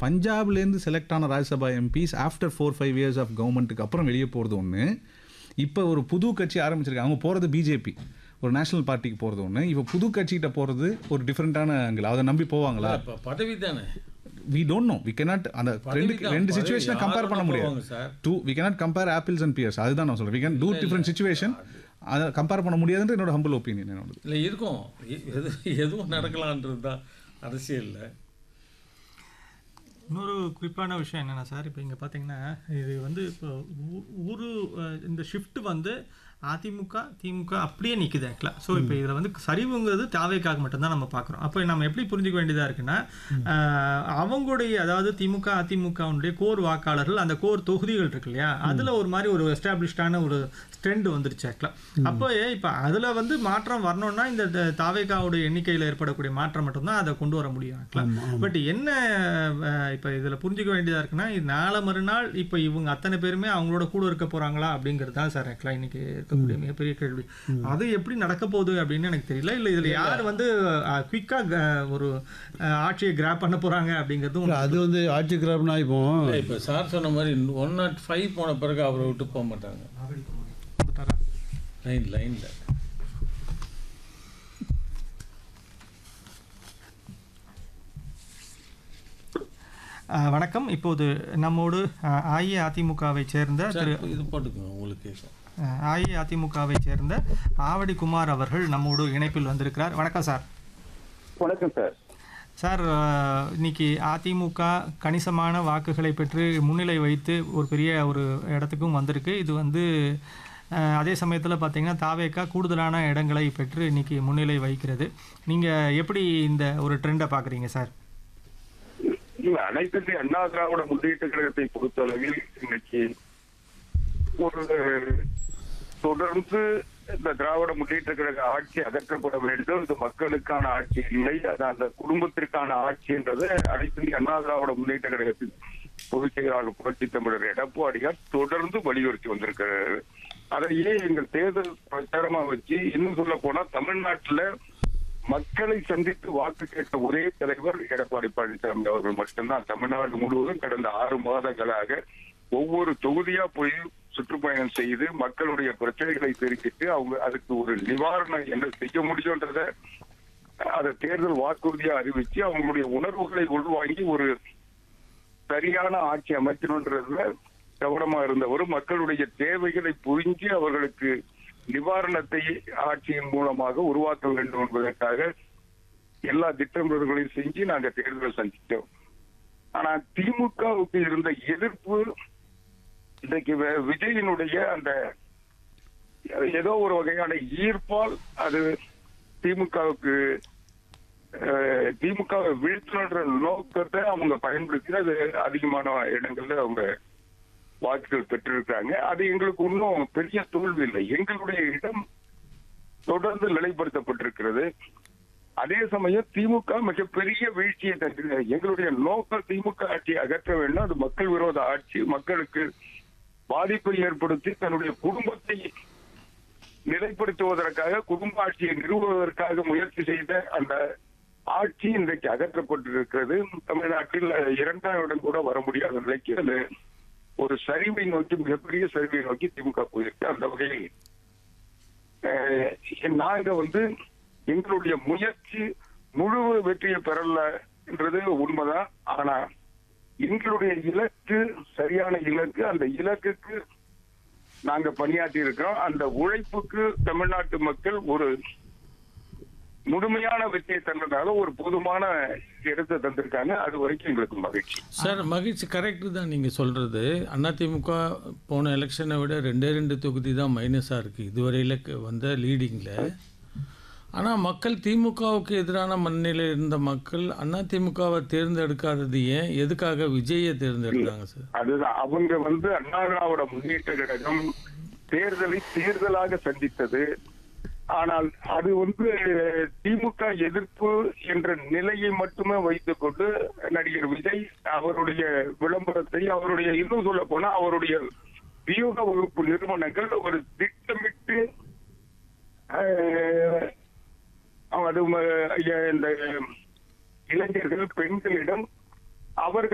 பஞ்சாப்லேருந்து select ஆன Rajya Sabha MPs after four five years of கவர்மெண்ட்டுக்கு அப்புறம் வெளியே போகிறது ஒன்று இப்போ ஒரு புது கட்சி ஆரம்பிச்சிருக்காங்க அவங்க போகிறது பிஜேபி ஒரு நேஷனல் பார்ட்டிக்கு போகிறது ஒன்று இப்போ புது கட்சிகிட்ட போகிறது ஒரு டிஃப்ரெண்ட்டான ஆங்கிள் அதை நம்பி போவாங்களா இப்போ பதவி தானே we don't know we cannot அந்த ரெண்டு பதவி தான். ரெண்டு பதவி சுச்சுவேஷனை கம்பேர் யார் பண்ண வேணா முடியாது போவாங்க sir. Do we cannot compare apples and pears அதுதான் நான் சொல்கிறேன் we can two different situation அதை கம்பேர் பண்ண முடியாதுன்ற என்னோட ஹம்பிள் ஒப்பீனியன் என்னோட இல்லை இருக்கும் எ- எது எதுவும் நடக்கலான்றது தான் அரசியலில் இன்னொரு குறிப்பான விஷயம் என்னென்னா சார் இப்போ இங்கே பார்த்தீங்கன்னா இது வந்து இப்போ ஊ- ஊரு அஹ், இந்த ஷிஃப்ட் வந்து அதிமுக திமுக அப்படியே நிற்குது ஆக்சுவலாக ஸோ இப்போ இதில் வந்து சரிவுங்கிறது தாவேக்காக மட்டும்தான் நம்ம பார்க்குறோம் அப்போ நம்ம எப்படி புரிஞ்சுக்க வேண்டியதாக இருக்குன்னா அஹ், அவங்களுடைய அதாவது திமுக அதிமுகவுடைய கோர் வாக்காளர்கள் அந்த கோர் தொகுதிகள் இருக்கு இல்லையா அதில் ஒரு மாதிரி ஒரு எஸ்டாப்ளிஷ்டான ஒரு ட்ரெண்ட் வந்துருச்சு ஆக்சுவலாக அப்போ இப்போ அதில் வந்து மாற்றம் வரணும்னா இந்த த- தாவேக்காவுடைய எண்ணிக்கையில் ஏற்படக்கூடிய மாற்றம் மட்டும்தான் அதை கொண்டு வர முடியும் ஆக்சுவலாக பட் என்ன அஹ், இப்போ இதில் புரிஞ்சுக்க வேண்டியதாக இருக்குன்னா இது நாளை மறுநாள் இப்போ இவங்க அத்தனை பேருமே அவங்களோட கூட இருக்க போகிறாங்களா அப்படிங்கிறது தான் சார் ஆக்சுவலாக இன்னைக்கு இருக்கக்கூடிய மிகப்பெரிய கேள்வி அது எப்படி நடக்க போகுது அப்படின்னு எனக்கு தெரியல இல்லை இதில் யார் வந்து குயிக்காக ஒரு அஹ், ஆட்சியை கிராப் பண்ண போகிறாங்க அப்படிங்கிறதும் இல்ல, அது வந்து ஆட்சி கிராப்னா இப்போ இப்போ சார் சொன்ன மாதிரி ஒன் நாட் ஃபைவ் போன பிறகு அவரை விட்டு போக மாட்டாங்க வந்துட்டாரா லைன் லைனில் அஹ், வணக்கம் இப்போது நம்மோடு அஹ், அஇஅதிமுகவை சேர்ந்த திரு இது போட்டுக்கோங்க உங்களுக்கு கேட்கும் அஹ், அஇஅதிமுகவை சேர்ந்த ஆவடி குமார் அவர்கள் நம்மோடு இணைப்பில் வந்திருக்கிறார் வணக்கம் சார் வணக்கம் சார் சார் அஹ், இன்னைக்கு அதிமுக கணிசமான வாக்குகளை பெற்று முன்னிலை வைத்து ஒரு பெரிய ஒரு இடத்துக்கும் வந்திருக்கு இது வந்து அஹ், அதே சமயத்தில் பார்த்தீங்கன்னா தாவேக்கா கூடுதலான இடங்களை பெற்று இன்னைக்கு முன்னிலை வைக்கிறது நீங்கள் எப்படி இந்த ஒரு ட்ரெண்டை பார்க்குறீங்க சார் இல்ல அனைத்து இந்திய அண்ணா திராவிட முன்னேற்ற கழகத்தை பொறுத்தளவில் இன்னைக்கு ஒரு தொடர்ந்து இந்த திராவிட முன்னேற்ற கழக ஆட்சி அகற்றப்பட வேண்டும் இது மக்களுக்கான ஆட்சி இல்லை அது அந்த குடும்பத்திற்கான ஆட்சி என்றதை அனைத்து இந்திய அண்ணா திராவிட முன்னேற்ற கழகத்தின் பொதுச் செயலாளர் புரட்சி தமிழர் எடப்பாடியார் தொடர்ந்து வலியுறுத்தி வந்திருக்கிறார் அதையே எங்கள் தேர்தல் பிரச்சாரமா வச்சு இன்னும் சொல்ல போனா தமிழ்நாட்டுல மக்களை சந்தித்து வாக்கு கேட்ட ஒரே தலைவர் எடப்பாடி பழனிசாமி அவர்கள் மட்டும்தான் தமிழ்நாடு முழுவதும் கடந்த ஆறு மாதங்களாக ஒவ்வொரு தொகுதியா போய் சுற்றுப்பயணம் செய்து மக்களுடைய பிரச்சனைகளை தெரிவித்து அவங்க அதுக்கு ஒரு நிவாரணம் என்ன செய்ய முடியும்ன்றத அதை தேர்தல் வாக்குறுதியா அறிவிச்சு அவங்களுடைய உணர்வுகளை உள்வாங்கி ஒரு சரியான ஆட்சி அமைக்கணுன்றதுல கவனமா இருந்தவர் மக்களுடைய தேவைகளை புரிஞ்சு அவர்களுக்கு நிவாரணத்தை ஆட்சியின் மூலமாக உருவாக்க வேண்டும் என்பதற்காக எல்லா திட்டமிடல்களையும் செஞ்சு நாங்க தேர்தலை சந்தித்தோம் ஆனா திமுகவுக்கு இருந்த எதிர்ப்பு இன்றைக்கு வி- விஜயினுடைய அந்த ஏதோ ஒரு வகையான ஈர்ப்பால் அது திமுகவுக்கு அஹ், திமுகவை வீழ்த்தணுன்ற நோக்கத்தை அவங்க பயன்படுத்தி அது அதிகமான இடங்கள்ல அவங்க வாக்குகள் பெற்றிருக்காங்க அது எங்களுக்கு இன்னும் பெரிய தோல்வி இல்லை எங்களுடைய இடம் தொடர்ந்து நிலைப்படுத்தப்பட்டிருக்கிறது அதே சமயம் திமுக மிகப்பெரிய வீழ்ச்சியை தந்து எங்களுடைய நோக்கம் திமுக ஆட்சியை அகற்ற வேண்டும் அது மக்கள் விரோத ஆட்சி மக்களுக்கு பாதிப்பை ஏற்படுத்தி தன்னுடைய குடும்பத்தை நிலைப்படுத்துவதற்காக குடும்ப ஆட்சியை நிறுவுவதற்காக முயற்சி செய்த அந்த ஆட்சி இன்றைக்கு அகற்றப்பட்டிருக்கிறது தமிழ்நாட்டில் இரண்டாம் இடம் கூட வர முடியாத நிலைக்கு அது ஒரு சரிவை நோக்கி மிகப்பெரிய சரிவை நோக்கி திமுக போயிருக்கு அந்த வகையில் அஹ், நாங்க வந்து எங்களுடைய முயற்சி முழு வெற்றியை பெறல என்றது உண்மைதான் ஆனா எங்களுடைய இலக்கு சரியான இலக்கு அந்த இலக்குக்கு நாங்க பணியாற்றி இருக்கிறோம் அந்த உழைப்புக்கு தமிழ்நாட்டு மக்கள் ஒரு முழுமையான வெற்றியை தந்ததால ஒரு போதுமான இடத்தை தந்திருக்காங்க அது வரைக்கும் எங்களுக்கு மகிழ்ச்சி சார் மகிழ்ச்சி கரெக்டு தான் நீங்கள் சொல்கிறது அதிமுக போன எலெக்ஷனை விட ரெண்டே ரெண்டு தொகுதி தான் மைனஸாக இருக்குது இதுவரையில் வந்த லீடிங்கில் ஆனால் மக்கள் திமுகவுக்கு எதிரான மனநிலையில் இருந்த மக்கள் அதிமுகவை தேர்ந்தெடுக்காதது ஏன் எதுக்காக விஜயை தேர்ந்தெடுத்தாங்க சார் அதுதான் அவங்க வந்து அண்ணா திராவிட முன்னேற்ற கழகம் தேர்தலை தேர்தலாக சந்தித்தது ஆனால் அது வந்து திமுக எதிர்ப்பு என்ற நிலையை மட்டுமே வைத்துக் கொண்டு நடிகர் விஜய் அவருடைய விளம்பரத்தை அவருடைய இன்னும் சொல்ல போனா அவருடைய வியூக வகுப்பு நிறுவனங்கள் ஒரு திட்டமிட்டு அஹ், அது ம- இந்த இளைஞர்கள் பெண்களிடம் அவர்கள்